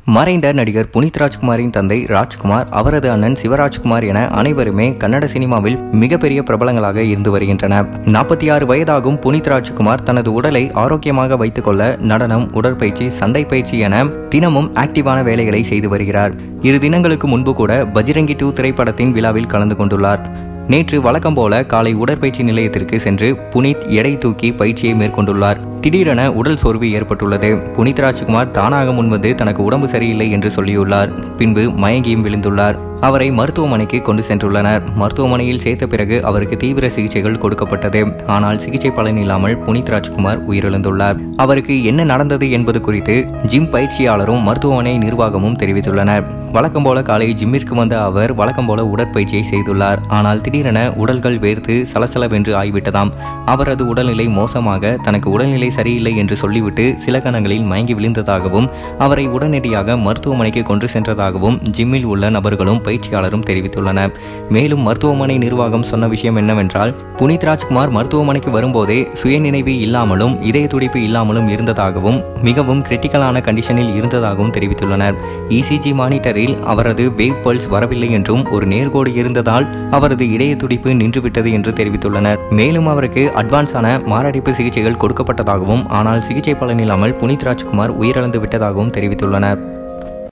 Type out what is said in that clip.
மறைந்த நடிகர் புனித் ராஜ்குமாரின் தந்தை ராஜ்குமார் அவரது அண்ணன் சிவராஜ்குமார் என அனைவருமே கன்னட சினிமாவில் மிகப்பெரிய பிரபலங்களாக இருந்து வருகின்றனர் நாற்பத்தி ஆறு வயதாகும் புனித் ராஜ்குமார் தனது உடலை ஆரோக்கியமாக வைத்துக்கொள்ள நடனம் உடற்பயிற்சி சண்டை பயிற்சி என தினமும் ஆக்டிவான வேலைகளை செய்து வருகிறார் இரு தினங்களுக்கு முன்பு கூட பஜ்ரங்கி டூ திரைப்படத்தின் விழாவில் கலந்து கொண்டுள்ளார் நேற்று வழக்கம் போல காலை உடற்பயிற்சி நிலையத்திற்கு சென்று புனித் எடை தூக்கி பயிற்சியை மேற்கொண்டுள்ளார் திடீரென உடல் சோர்வு ஏற்பட்டுள்ளது புனித் ராஜ்குமார் தானாக முன்வந்து தனக்கு உடம்பு சரியில்லை என்று சொல்லியுள்ளார் பின்பு மயங்கியும் விழுந்துள்ளார் அவரை மருத்துவமனைக்கு கொண்டு சென்றுள்ளனர் மருத்துவமனையில் சேர்த்த பிறகு அவருக்கு தீவிர சிகிச்சைகள் கொடுக்கப்பட்டது ஆனால் சிகிச்சை பலன் இல்லாமல் புனித் ராஜ்குமார் உயிரிழந்துள்ளார் அவருக்கு என்ன நடந்தது என்பது குறித்து ஜிம் பயிற்சியாளரும் மருத்துவமனை நிர்வாகமும் தெரிவித்துள்ளனர் வழக்கம் போல காலை ஜிம்மிற்கு வந்த அவர் வழக்கம் போல உடற்பயிற்சியை செய்துள்ளார் ஆனால் திடீரென உடல்கள் வேர்த்து சலசலவென்று ஆய்விட்டதாம் அவரது உடல்நிலை மோசமாக தனக்கு உடல்நிலை சரியில்லை என்று சொல்லிவிட்டு சில கணங்களில் மயங்கி விழுந்ததாகவும் அவரை உடனடியாக மருத்துவமனைக்கு கொண்டு சென்றதாகவும் ஜிம்மில் உள்ள நபர்களும் பயிற்சியாளரும் தெரிவித்துள்ளனர் மேலும் மருத்துவமனை நிர்வாகம் சொன்ன விஷயம் என்னவென்றால் புனித் ராஜ்குமார் மருத்துவமனைக்கு வரும்போதே சுயநினைவு இல்லாமலும் இதய துடிப்பு இல்லாமலும் இருந்ததாகவும் மிகவும் கிரிட்டிக்கலான கண்டிஷனில் இருந்ததாகவும் தெரிவித்துள்ளனர் இசிஜி மானிட்டரில் அவரது வேவ் பல்ஸ் வரவில்லை என்றும் ஒரு நேர்கோடு இருந்ததால் அவரது இதய துடிப்பு நின்றுவிட்டது என்று தெரிவித்துள்ளனர் மேலும் அவருக்கு அட்வான்ஸான மாரடைப்பு சிகிச்சைகள் கொடுக்கப்பட்டதாகவும் ஆனால் சிகிச்சை பலனில்லாமல் புனித் ராஜ்குமார் உயிரிழந்து விட்டதாகவும் தெரிவித்துள்ளனர்